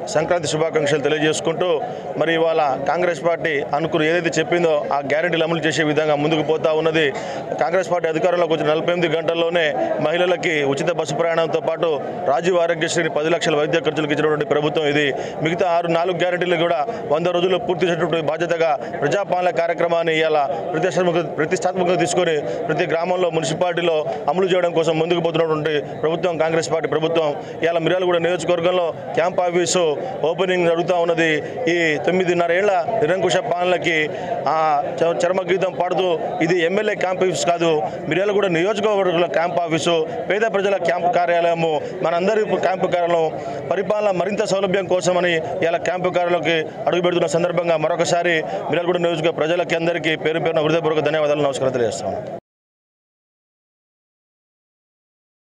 సంక్రాంతి శుభాకాంక్షలు తెలియజేసుకుంటూ మరి ఇవాళ కాంగ్రెస్ పార్టీ అనుకుని ఏదైతే చెప్పిందో ఆ గ్యారెంటీలు అమలు చేసే విధంగా ముందుకు పోతా ఉన్నది కాంగ్రెస్ పార్టీ అధికారంలోకి వచ్చిన నలభై ఎనిమిది గంటల్లోనే మహిళలకి ఉచిత బస్సు ప్రయాణంతో పాటు రాజీవ్ ఆరోగ్యశ్రీని పది లక్షల వైద్య ఖర్చులకు ఇచ్చినటువంటి ప్రభుత్వం ఇది మిగతా ఆరు నాలుగు గ్యారెంటీలు కూడా వంద రోజుల్లో పూర్తి చేసినటువంటి బాధ్యతగా ప్రజాపాలన కార్యక్రమాన్ని ఇవాళ ప్రతిష్టాత్మక ప్రతిష్టాత్మకంగా తీసుకొని ప్రతి గ్రామంలో మున్సిపాలిటీలో అమలు చేయడం కోసం ముందుకు పోతున్నటువంటి ప్రభుత్వం కాంగ్రెస్ పార్టీ ప్రభుత్వం ఇవాళ మిర్యాలగూడ నియోజకవర్గంలో క్యాంప్ ఆఫీసు ఓపెనింగ్ జరుగుతూ ఉన్నది ఈ తొమ్మిదిన్నర ఏళ్ల నిరంకుశ పాలనకి ఆ చ- చర్మగీతం పాడుతూ ఇది ఎమ్మెల్యే క్యాంప్ ఆఫీస్ కాదు మిర్యాలగూడ నియోజకవర్గంలో క్యాంప్ ఆఫీసు పేద ప్రజల క్యాంపు కార్యాలయము మనందరి క్యాంపు కార్యాలయం పరిపాలన మరింత సౌలభ్యం కోసమని ఇలా క్యాంపు కార్యాలయంలోకి అడుగు పెడుతున్న సందర్భంగా మరొకసారి మిర్యాలగూడ నియోజక ప్రజలకి అందరికీ పేరు పేరున హృదయపూర్వక ధన్యవాదాలు నమస్కారం తెలియజేస్తాను